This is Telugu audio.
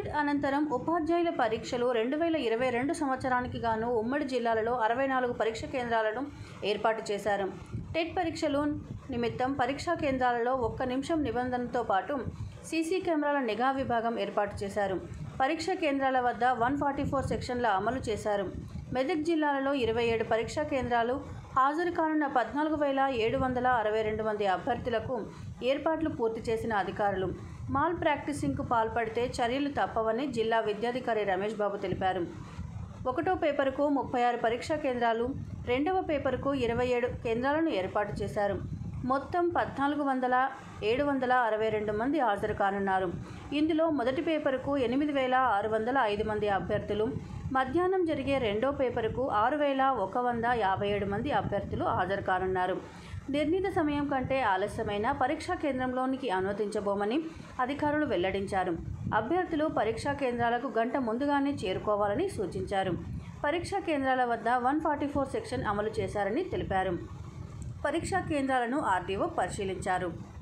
టెట్ అనంతరం ఉపాధ్యాయుల పరీక్షలు రెండు వేల ఇరవై రెండు సంవత్సరానికి గాను ఉమ్మడి జిల్లాలలో అరవై నాలుగు పరీక్ష కేంద్రాలను ఏర్పాటు చేశారు టెట్ పరీక్షలు నిమిత్తం పరీక్షా కేంద్రాలలో ఒక్క నిమిషం నిబంధనతో పాటు సీసీ కెమెరాల నిఘా విభాగం ఏర్పాటు చేశారు పరీక్ష కేంద్రాల వద్ద వన్ ఫార్టీ ఫోర్ సెక్షన్ల అమలు చేశారు మెదక్ జిల్లాలలో ఇరవై ఏడు పరీక్షా కేంద్రాలు హాజరు కానున్న పద్నాలుగు వేల ఏడు వందల అరవై రెండు మంది అభ్యర్థులకు ఏర్పాట్లు పూర్తి చేసిన అధికారులు మాల్ ప్రాక్టీసింగ్కు పాల్పడితే చర్యలు తప్పవని జిల్లా విద్యాధికారి రమేష్ బాబు తెలిపారు ఒకటో పేపర్కు ముప్పై ఆరు పరీక్షా కేంద్రాలు రెండవ పేపర్కు ఇరవై ఏడు కేంద్రాలను ఏర్పాటు చేశారు మొత్తం పద్నాలుగు వందల ఏడు వందల అరవై రెండు మంది హాజరు కానున్నారు ఇందులో మొదటి పేపర్కు ఎనిమిది వేల ఆరు వందల ఐదు మంది అభ్యర్థులు మధ్యాహ్నం జరిగే రెండో పేపర్కు ఆరు వేల ఒక వంద యాభై ఏడు మంది అభ్యర్థులు హాజరు కానున్నారు నిర్ణీత సమయం కంటే ఆలస్యమైన పరీక్షా కేంద్రంలోనికి అనుమతించబోమని అధికారులు వెల్లడించారు అభ్యర్థులు పరీక్షా కేంద్రాలకు గంట ముందుగానే చేరుకోవాలని సూచించారు పరీక్షా కేంద్రాల వద్ద వన్ ఫార్టీ ఫోర్ సెక్షన్ అమలు చేశారని తెలిపారు పరీక్షా కేంద్రాలను ఆర్డీఓ పరిశీలించారు